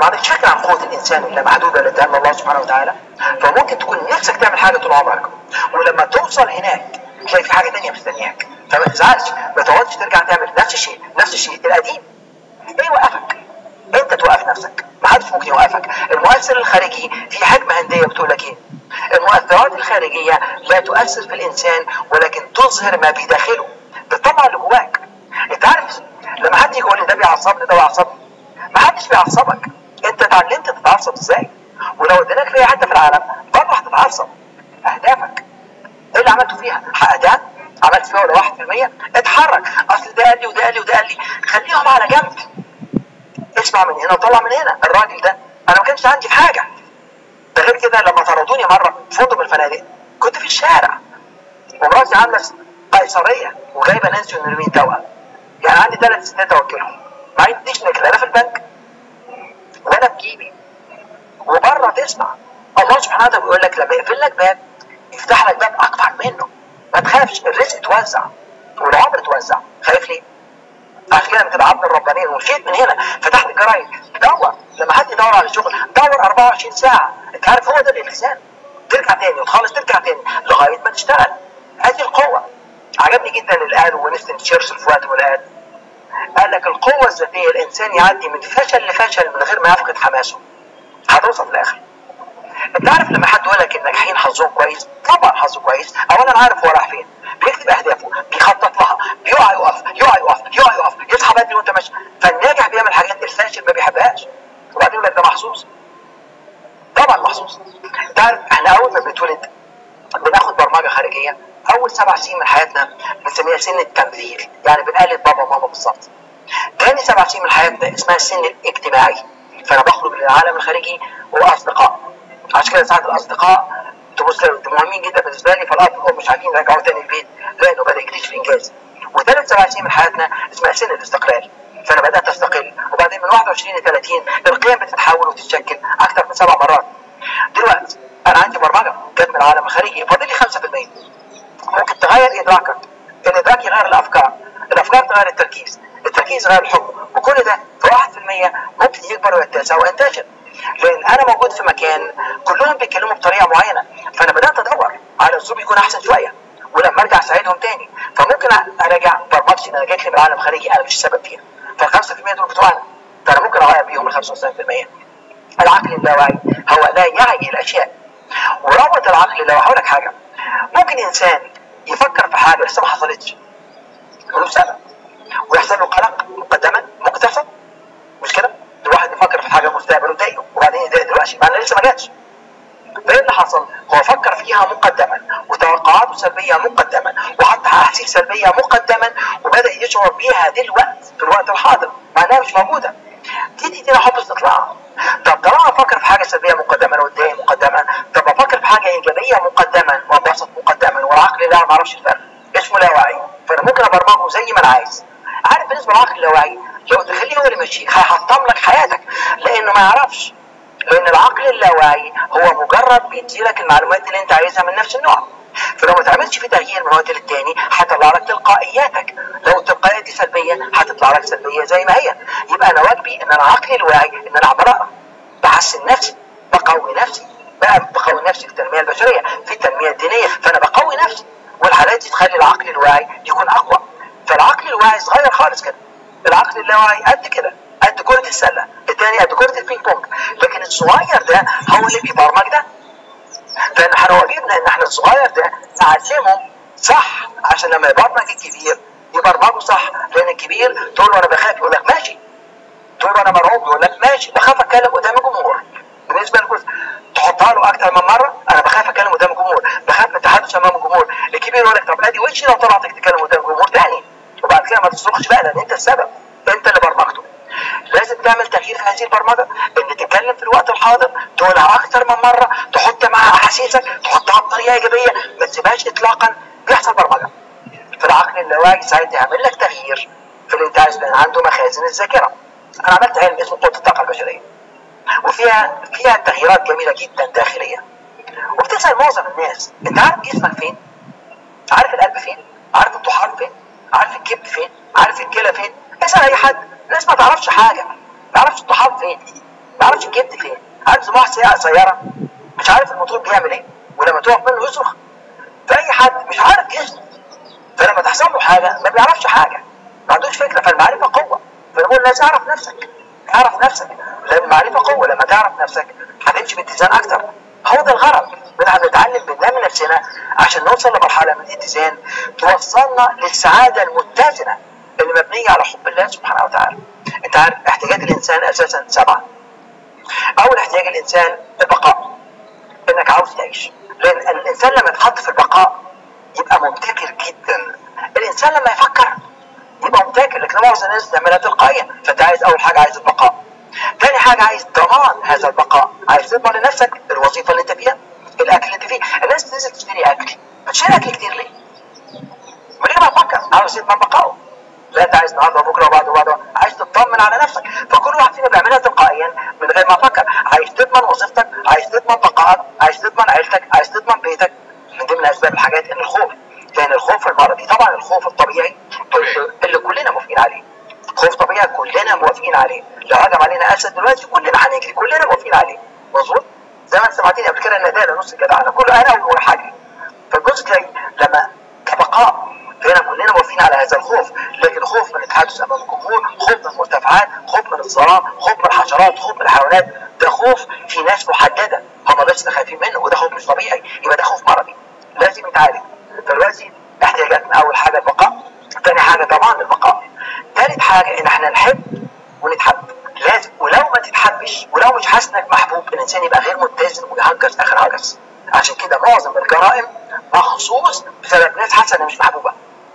ما عندكش فكره عن قوه الانسان اللي محدوده اللي اداها الله سبحانه وتعالى فممكن تكون نفسك تعمل حاجه طول عمرك ولما توصل هناك تلاقي في حاجه ثانيه مستنياك فما تزعلش ما تقعدش ترجع تعمل نفس الشيء نفس الشيء القديم ايه يوقفك انت توقف نفسك ما حدش ممكن يوقفك المؤثر الخارجي في حكمه هنديه بتقول لك ايه المؤثرات الخارجيه لا تؤثر في الانسان ولكن تظهر ما بداخله بتطلع اللي جواك انت عارف لما حد يجي يقول لي ده بيعصبني ده بيعصبني ما حدش بيعصبك انت اتعلمت تتعصب ازاي ولو اديناك في اي حته في العالم برضه هتتعصب اهدافك ايه اللي عملته فيها حققتها عملت فيها ولا 1% اتحرك اصل ده قال لي وده قال لي وده قال لي خليهم على جنب اسمع من هنا وطلع من هنا الراجل ده انا ما كانش عندي حاجه ده غير كده لما طردوني مره في فندق من الفنادق كنت في الشارع ومراتي عامله قيصريه وجايبه نانسي ونرمين توأم يعني عندي ثلاث ستات اوكلهم ما عنديش نكله لا في البنك ولا في جيبي وبره تسمع الله سبحانه وتعالى بيقول لك لما يقفل لك باب يفتح لك باب اكبر منه ما تخافش الرزق اتوزع والعمر اتوزع خايف ليه؟ عشان كده بتبقى عبد الربانيين ومشيت من هنا فتحت الجرايد دور لما حد يدور على شغل دور 24 ساعه انت عارف هو ده الالتزام ترجع تاني وتخلص ترجع تاني لغايه ما تشتغل هذه القوه عجبني جدا اللي قاله وينستون تشرشل في وقت والآن قال لك القوة الذاتية الإنسان يعدي من فشل لفشل من غير ما يفقد حماسه هتوصل في الآخر انت عارف لما حد يقول لك الناجحين حظهم كويس طبعا حظه كويس اولا انا عارف هو رايح فين بيكتب اهدافه بيخطط لها بيقع يقف يقع يقف يقع يقف يصحى بدري وانت ماشي فالناجح بيعمل حاجات الفاشل ما بيحبهاش وبعدين يقول لك ده محظوظ طبعا محظوظ انت عارف احنا اول ما بنتولد بناخد برمجه خارجيه اول سبع سنين من حياتنا بنسميها سن التمثيل يعني بنقلد بابا وماما بالظبط تاني سبع سنين من حياتنا اسمها السن الاجتماعي فانا بخرج للعالم الخارجي واصدقاء عشان كده ساعات الاصدقاء تبص مهمين جدا بالنسبه لي فالاب والام مش عارفين يرجعوا تاني البيت لانه بدا يكتشف انجاز وثالث سبع سنين من حياتنا اسمها سن الاستقلال فانا بدات استقل وبعدين من 21 ل 30 القيم بتتحول وتتشكل اكثر من سبع مرات دلوقتي انا عندي برمجه جت من العالم الخارجي فاضل لي 5% ممكن تغير ادراكك الادراك يغير الافكار الافكار تغير التركيز التركيز يغير الحب وكل ده في 1% ممكن يكبر ويتسع وينتشر لان انا موجود في مكان كلهم بيتكلموا بطريقه معينه فانا بدات ادور على اسلوب يكون احسن شويه ولما ارجع اساعدهم تاني فممكن اراجع برمجتي ان انا جات لي من العالم الخارجي انا مش السبب فيها فال 5% دول بتوعنا فانا ممكن اغير بيهم ال 95% العقل اللاواعي هو لا يعي الاشياء ورابط العقل اللاواعي هقول لك حاجه ممكن انسان يفكر في حاجه لسه ما حصلتش له سبب ويحصل له قلق مقدما ممكن تحصل مش كده؟ الواحد يفكر في حاجه مستقبله تضايقه وبعدين يضايق دلوقتي مع لسه ما جاتش فايه اللي حصل؟ هو فكر فيها مقدما وتوقعاته سلبيه مقدما وحط احاسيس سلبيه مقدما وبدا يشعر بيها دلوقتي في الوقت الحاضر مع انها مش موجوده دي تدينا حب استطلاع طب طالما افكر في حاجه سلبيه مقدما واتضايق مقدما طب افكر في حاجه ايجابيه مقدما وانبسط مقدما والعقل لا ما اعرفش الفرق اسمه لا وعي فانا ممكن ابرمجه زي ما انا عايز عارف بالنسبه للعقل اللاواعي لو تخليه هو اللي يمشيك هيحطم لك حياتك لانه ما يعرفش لان العقل اللاواعي هو مجرد بيديلك المعلومات اللي انت عايزها من نفس النوع فلو ما تعملش في تغيير من وقت للتاني هتطلع لك تلقائياتك لو التلقائيه دي سلبيه هتطلع لك سلبيه زي ما هي يبقى انا واجبي ان انا عقلي الواعي ان انا اعمل اقرا بحسن نفسي بقوي نفسي بقى بقوي نفسي في التنميه البشريه في التنميه الدينيه فانا بقوي نفسي والحالات دي تخلي العقل الواعي يكون اقوى فالعقل الواعي صغير خالص كده العقل اللاواعي قد كده قد كرة السلة الثاني قد كرة البينج بونج لكن الصغير ده هو اللي بيبرمج ده فان احنا واجبنا ان احنا الصغير ده نعلمه صح عشان لما يبرمج الكبير يبرمجه صح لان الكبير تقول له انا بخاف يقول لك ماشي تقول له انا مرعوب يقول لك ماشي بخاف اتكلم قدام الجمهور بالنسبه للجزء تحطها له اكتر من مره انا بخاف اتكلم قدام الجمهور بخاف من التحدث امام الجمهور الكبير يقول لك طب ادي وشي لو طلعتك تتكلم قدام الجمهور تاني وبعد كده ما تصرخش بقى لان انت السبب انت اللي برمجته لازم تعمل تغيير في هذه البرمجه ان تتكلم في الوقت الحاضر تقولها اكتر من مره تحط معاها احاسيسك تحطها بطريقه ايجابيه ما تسيبهاش اطلاقا بيحصل برمجه في العقل اللاواعي ساعتها يعمل لك تغيير في اللي انت عايز لان عنده مخازن الذاكره انا عملت علم اسمه قوه الطاقه البشريه وفيها فيها تغييرات جميله جدا داخليه وبتسال معظم الناس انت عارف جسمك فين؟ عارف القلب فين؟ عارف الطحال فين؟ عارف الكبد فين؟ عارف الكلى فين؟ اسال اي حد الناس ما تعرفش حاجه ما تعرفش الطحال فين ما يعرفش الكبد فين عارف صباح سيارة سيارة مش عارف الموتور بيعمل ايه ولما تقف منه يصرخ فأي حد مش عارف جسمه فلما تحصل له حاجة ما بيعرفش حاجة ما عندوش فكرة فالمعرفة قوة فنقول الناس اعرف نفسك اعرف نفسك لأن المعرفة قوة لما تعرف نفسك هتمشي باتزان أكتر هو ده الغرض بنحن نتعلم بننمي نفسنا عشان نوصل لمرحلة من الاتزان توصلنا للسعادة المتزنة اللي مبنية على حب الله سبحانه وتعالى انت عارف احتياجات الانسان اساسا سبعة اول احتياج الانسان البقاء انك عاوز تعيش لان الانسان لما يتحط في البقاء يبقى مبتكر جدا الانسان لما يفكر يبقى مبتكر لكن معظم الناس بتعملها تلقائيا فانت عايز اول حاجه عايز البقاء تاني حاجه عايز ضمان هذا البقاء عايز تضمن لنفسك الوظيفه اللي انت فيها الاكل اللي انت فيه الناس بتنزل تشتري اكل بتشتري اكل كتير ليه؟ من غير ما تفكر عاوز تضمن بقائه لا انت عايز النهارده وبكره وبعده وبعده عايز تطمن على نفسك فكل واحد فينا بيعملها تلقائيا من غير ما يفكر عايز تضمن وظيفتك عايز تضمن بقائك عايز تضمن عيلتك عايز تضمن بيتك من ضمن اسباب الحاجات ان الخوف لان الخوف المرضي طبعا الخوف الطبيعي اللي كلنا موافقين عليه خوف طبيعي كلنا موافقين عليه لو هجم علينا اسد دلوقتي كلنا هنجري كلنا موافقين عليه مظبوط زي ما سمعتني قبل كده الندالة نص الجدعنه كله انا اول حاجه فالجزء جاي لما كبقاء فهنا كلنا موافقين على هذا الخوف لكن خوف من التحدث امام الجمهور خوف من المرتفعات خوف من الظلام خوف من الحشرات خوف من الحيوانات ده خوف في ناس محدده هم بس اللي خايفين منه وده خوف مش طبيعي يبقى ده خوف مرضي لازم يتعالج فدلوقتي احتياجاتنا اول حاجه البقاء ثاني حاجه ضمان البقاء ثالث حاجه ان احنا نحب ونتحب لازم ولو ما تتحبش ولو مش حاسس انك محبوب الانسان يبقى غير متزن ويهجس اخر هجس عشان كده معظم الجرائم مخصوص بسبب ناس حاسه انها مش محبوبه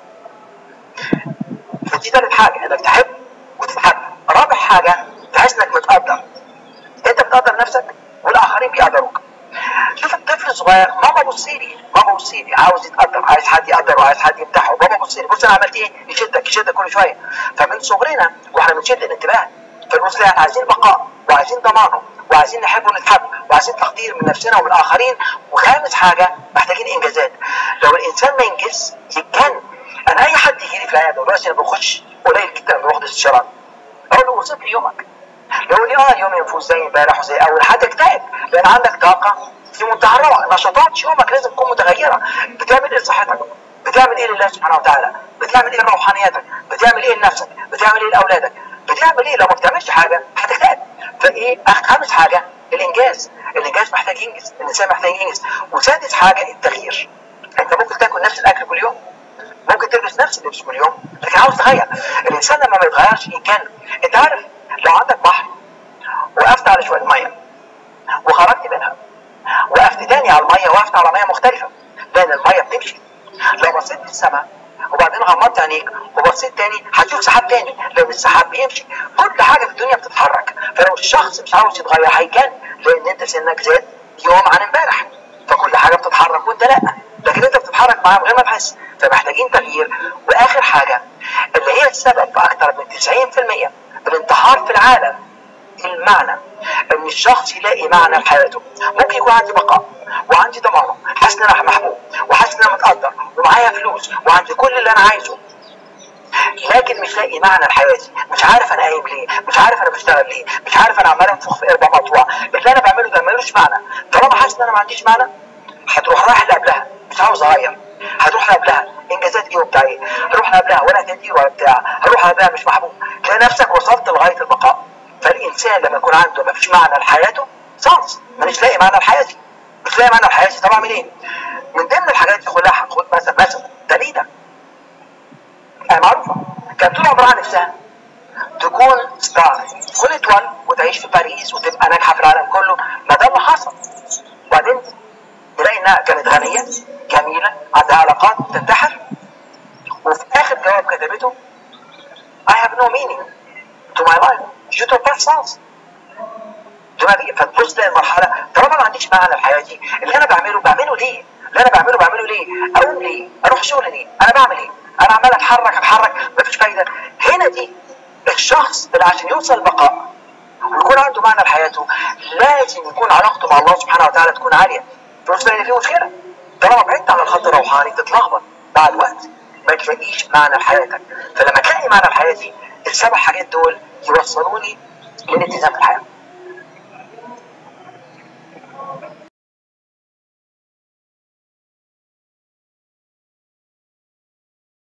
فدي ثالث حاجه انك تحب وتتحب رابع حاجه تحس انك متقدر انت بتقدر نفسك والاخرين بيقدروك شوف الطفل الصغير ماما بصي لي ماما بصي لي عاوز يتقدر عايز حد يقدره عايز حد يمدحه بابا بصي لي بص انا عملت ايه يشدك يشدك كل شويه فمن صغرنا واحنا بنشد الانتباه فالبص احنا عايزين بقاء وعايزين ضمانه وعايزين نحب ونتحب وعايزين تقدير من نفسنا ومن الاخرين وخامس حاجه محتاجين انجازات لو الانسان ما ينجز يتجن انا اي حد يجي لي في العياده دلوقتي انا بخش قليل جدا لما باخد استشارات اقول له وصف لي يومك يقول لي اه اليوم ينفوز زي امبارح وزي اول هتكتئب لان عندك طاقه في منتهى الروعه نشاطات يومك لازم تكون متغيره بتعمل ايه لصحتك بتعمل ايه لله سبحانه وتعالى بتعمل ايه لروحانيتك بتعمل ايه لنفسك بتعمل ايه لاولادك بتعمل ايه لو ما بتعملش حاجه هتكتئب فايه خامس حاجه الانجاز الانجاز محتاج ينجز الانسان محتاج ينجز وسادس حاجه التغيير انت ممكن تاكل نفس الاكل كل يوم ممكن تلبس نفس اللبس كل يوم لكن عاوز تغير الانسان لما ما يتغيرش يتجنن انت عارف لو عندك بحر وقفت على شويه ميه وخرجت منها وقفت تاني على الميه وقفت على ميه مختلفه لان الميه بتمشي لو بصيت للسماء وبعدين غمضت عينيك وبصيت تاني هتشوف سحاب تاني لان السحاب بيمشي كل حاجه في الدنيا بتتحرك فلو الشخص مش عاوز يتغير هيجن لان انت سنك زاد يوم عن امبارح فكل حاجه بتتحرك وانت لا لكن انت بتتحرك معاها من غير ما تحس فمحتاجين تغيير واخر حاجه اللي هي السبب في اكثر من 90% الانتحار في العالم المعنى ان الشخص يلاقي معنى لحياته ممكن يكون عندي بقاء وعندي ضمانه حاسس ان انا محبوب وحاسس ان انا متقدر ومعايا فلوس وعندي كل اللي انا عايزه لكن مش لاقي معنى لحياتي مش عارف انا قايم ليه مش عارف انا بشتغل ليه مش عارف انا عمال انفخ في قربة مقطوع اللي انا بعمله ده ملوش معنى طالما حاسس ان انا ما عنديش معنى هتروح رايح اللي قبلها مش عاوز اغير هتروح اللي قبلها انجازات ايه وبتاع ايه هروح اللي قبلها ولا تقدير ولا بتاع هروح اللي قبلها مش محبوب تلاقي نفسك وصلت لغايه البقاء فالانسان لما يكون عنده ما فيش معنى لحياته صنص مش لاقي معنى لحياتي مش لاقي معنى لحياتي طب اعمل ايه؟ من ضمن الحاجات دي كلها خد مثلا مثلا دليدا يعني معروفه كانت طول عمرها نفسها تكون ستار كل اتولد وتعيش في باريس وتبقى ناجحه في العالم كله ما ده اللي حصل وبعدين تلاقي انها كانت غنيه جميله عندها علاقات تنتحر وفي اخر جواب كتبته I have no meaning to my life due to past sons دماغي فتبص تلاقي المرحله طالما ما عنديش معنى لحياتي اللي انا بعمله بعمله ليه؟ اللي انا بعمله بعمله ليه؟ اقوم ليه؟ اروح شغل ليه؟ انا بعمل ايه؟ انا عمال اتحرك اتحرك مفيش فايده هنا دي الشخص اللي عشان يوصل البقاء ويكون عنده معنى لحياته لازم يكون علاقته مع الله سبحانه وتعالى تكون عاليه توصل ان في مشكله طالما بعدت عن الخط الروحاني تتلخبط مع الوقت ما تلاقيش معنى لحياتك فلما تلاقي معنى لحياتي السبع حاجات دول يوصلوني للالتزام في الحياه